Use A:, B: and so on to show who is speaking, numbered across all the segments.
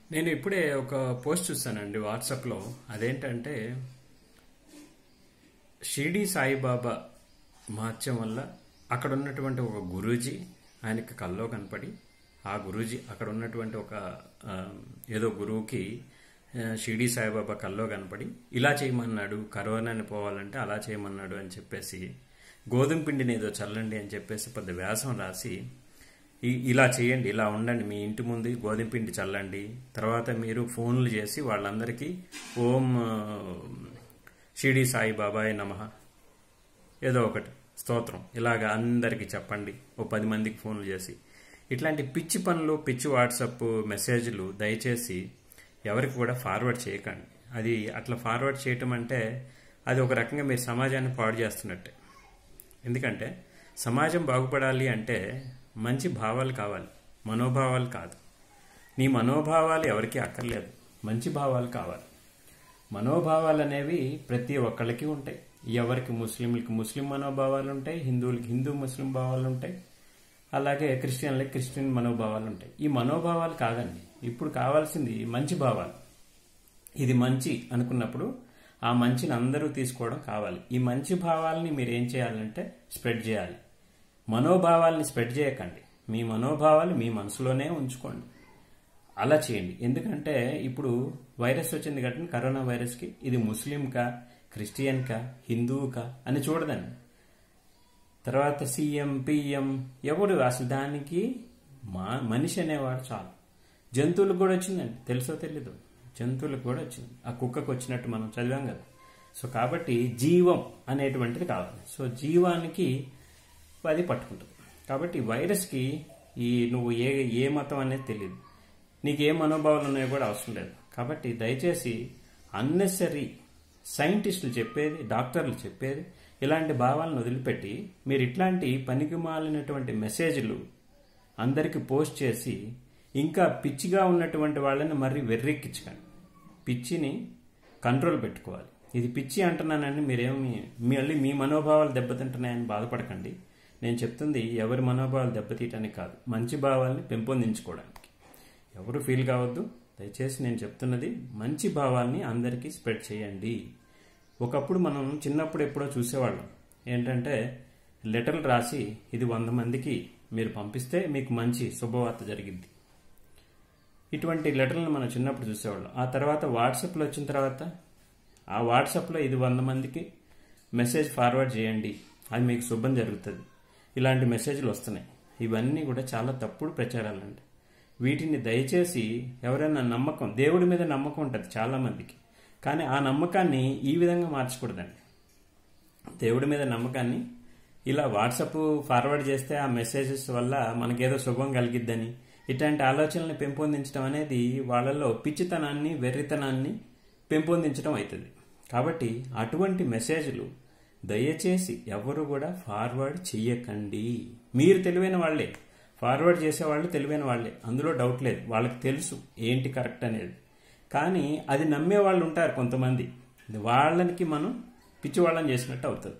A: నేను ఇప్పుడే ఒక పోస్ట్ చూస్తానండి వాట్సాప్లో అదేంటంటే షిరిడి సాయిబాబా మహత్యం వల్ల అక్కడ ఉన్నటువంటి ఒక గురూజీ ఆయనకి కల్లో కనపడి ఆ గురూజీ అక్కడ ఉన్నటువంటి ఒక ఆ, ఏదో గురువుకి ఆ, షిరిడి సాయిబాబా కల్లో కనపడి ఇలా చేయమన్నాడు కరోనాని పోవాలంటే అలా చేయమన్నాడు అని చెప్పేసి గోధుమ పిండిని ఏదో చల్లండి అని చెప్పేసి పెద్ద వ్యాసం రాసి ఈ- ఇలా చేయండి ఇలా ఉండండి మీ ఇంటి ముందు గోధుమ పిండి చల్లండి తర్వాత మీరు ఫోన్లు చేసి వాళ్ళందరికీ ఓం ఆ, షిరిడి సాయి బాబాయ్ నమ ఏదో ఒకటి స్తోత్రం ఇలాగ అందరికీ చెప్పండి ఓ పది మందికి ఫోన్లు చేసి ఇట్లాంటి పిచ్చి పనులు పిచ్చి వాట్సప్ మెసేజ్లు దయచేసి ఎవరికి కూడా ఫార్వర్డ్ చేయకండి అది అట్లా ఫార్వర్డ్ చేయటం అంటే అది ఒక రకంగా మీరు సమాజాన్ని పాడు చేస్తున్నట్టే ఎందుకంటే సమాజం బాగుపడాలి అంటే మంచి భావాలు కావాలి మనోభావాలు కాదు నీ మనోభావాలు ఎవరికీ అక్కర్లేదు మంచి భావాలు కావాలి మనోభావాలు అనేవి ప్రతి ఒక్కళ్ళకి ఉంటాయి ఎవరికి ముస్లింలకి ముస్లిం మనోభావాలు ఉంటాయి హిందువులకి హిందూ ముస్లిం భావాలు ఉంటాయి అలాగే క్రిస్టియన్లకి క్రిస్టియన్ మనోభావాలు ఉంటాయి ఈ మనోభావాలు కాదండి ఇప్పుడు కావాల్సింది మంచి భావాలు ఇది మంచి అనుకున్నప్పుడు ఆ మంచిని అందరూ తీసుకోవడం కావాలి ఈ మంచి భావాల్ని మీరు ఏం చేయాలంటే స్ప్రెడ్ చేయాలి మనోభావాల్ని స్ప్రెడ్ చేయకండి మీ మనోభావాలు మీ మనసులోనే ఉంచుకోండి అలా చేయండి ఎందుకంటే ఇప్పుడు వైరస్ వచ్చింది కాబట్టి కరోనా వైరస్కి ఇది ముస్లింకా క్రిస్టియన్కా హిందువుకా అని చూడదండి తర్వాత సీఎం పిఎం ఎవడు అసలు దానికి మా మనిషి అనేవాడు చాలు జంతువులకు కూడా వచ్చిందండి తెలుసో తెలీదు జంతువులకు కూడా వచ్చింది ఆ కుక్కకు వచ్చినట్టు మనం చదివాం కదా సో కాబట్టి జీవం అనేటువంటిది కావాలి సో జీవానికి అది పట్టుకుంటుంది కాబట్టి వైరస్కి ఈ నువ్వు ఏ ఏ మతం అనేది తెలియదు నీకు ఏ మనోభావాలు ఉన్నాయో కూడా అవసరం లేదు కాబట్టి దయచేసి అన్నెసరీ సైంటిస్టులు చెప్పేది డాక్టర్లు చెప్పేది ఇలాంటి భావాలను వదిలిపెట్టి మీరు ఇట్లాంటి పనికి మాలినటువంటి మెసేజ్లు అందరికి పోస్ట్ చేసి ఇంకా పిచ్చిగా ఉన్నటువంటి వాళ్ళని మరీ వెర్రెక్కించకండి పిచ్చిని కంట్రోల్ పెట్టుకోవాలి ఇది పిచ్చి అంటున్నానని మీరేమి మళ్ళీ మీ మనోభావాలు దెబ్బతింటున్నాయని బాధపడకండి నేను చెప్తుంది ఎవరి మనోభావాలు దెబ్బతీయటానికి కాదు మంచి భావాల్ని పెంపొందించుకోవడానికి ఎవరు ఫీల్ కావద్దు దయచేసి నేను చెప్తున్నది మంచి భావాల్ని అందరికీ స్ప్రెడ్ చేయండి ఒకప్పుడు మనం చిన్నప్పుడు ఎప్పుడో చూసేవాళ్ళం ఏంటంటే లెటర్లు రాసి ఇది వంద మందికి మీరు పంపిస్తే మీకు మంచి శుభవార్త జరిగింది ఇటువంటి లెటర్లను మనం చిన్నప్పుడు చూసేవాళ్ళం ఆ తర్వాత వాట్సాప్లో వచ్చిన తర్వాత ఆ వాట్సాప్లో ఇది వంద మందికి మెసేజ్ ఫార్వర్డ్ చేయండి అది మీకు శుభం జరుగుతుంది ఇలాంటి మెసేజ్లు వస్తున్నాయి ఇవన్నీ కూడా చాలా తప్పుడు ప్రచారాలండి వీటిని దయచేసి ఎవరైనా నమ్మకం దేవుడి మీద నమ్మకం ఉంటుంది చాలా మందికి కానీ ఆ నమ్మకాన్ని ఈ విధంగా మార్చకూడదండి దేవుడి మీద నమ్మకాన్ని ఇలా వాట్సాప్ ఫార్వర్డ్ చేస్తే ఆ మెసేజెస్ వల్ల మనకేదో శుభం కలిగిద్దని ఇట్లాంటి ఆలోచనల్ని పెంపొందించడం అనేది వాళ్ళలో పిచ్చితనాన్ని వెర్రితనాన్ని పెంపొందించడం అవుతుంది కాబట్టి అటువంటి మెసేజ్లు దయచేసి ఎవరు కూడా ఫార్వర్డ్ చెయ్యకండి మీరు తెలివైన వాళ్ళే ఫార్వర్డ్ చేసేవాళ్ళు తెలివైన వాళ్ళే అందులో డౌట్ లేదు వాళ్ళకి తెలుసు ఏంటి కరెక్ట్ అనేది కానీ అది నమ్మే వాళ్ళు ఉంటారు కొంతమంది వాళ్ళకి మనం పిచ్చివాళ్ళని చేసినట్టు అవుతుంది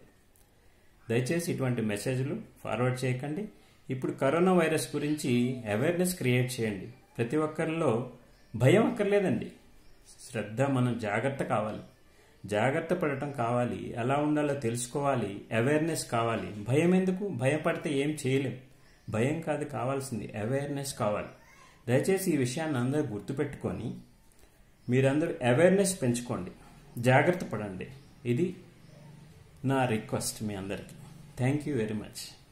A: దయచేసి ఇటువంటి మెసేజ్లు ఫార్వర్డ్ చేయకండి ఇప్పుడు కరోనా వైరస్ గురించి అవేర్నెస్ క్రియేట్ చేయండి ప్రతి ఒక్కరిలో భయం అక్కర్లేదండి శ్రద్ధ మనం జాగ్రత్త కావాలి జాగ్రత్త పడటం కావాలి ఎలా ఉండాలో తెలుసుకోవాలి అవేర్నెస్ కావాలి భయం ఎందుకు భయపడితే ఏం చేయలేం భయం కాదు కావాల్సింది అవేర్నెస్ కావాలి దయచేసి ఈ విషయాన్ని అందరూ గుర్తుపెట్టుకొని మీరందరూ అవేర్నెస్ పెంచుకోండి జాగ్రత్త పడండి ఇది నా రిక్వెస్ట్ మీ అందరికీ థ్యాంక్ యూ వెరీ మచ్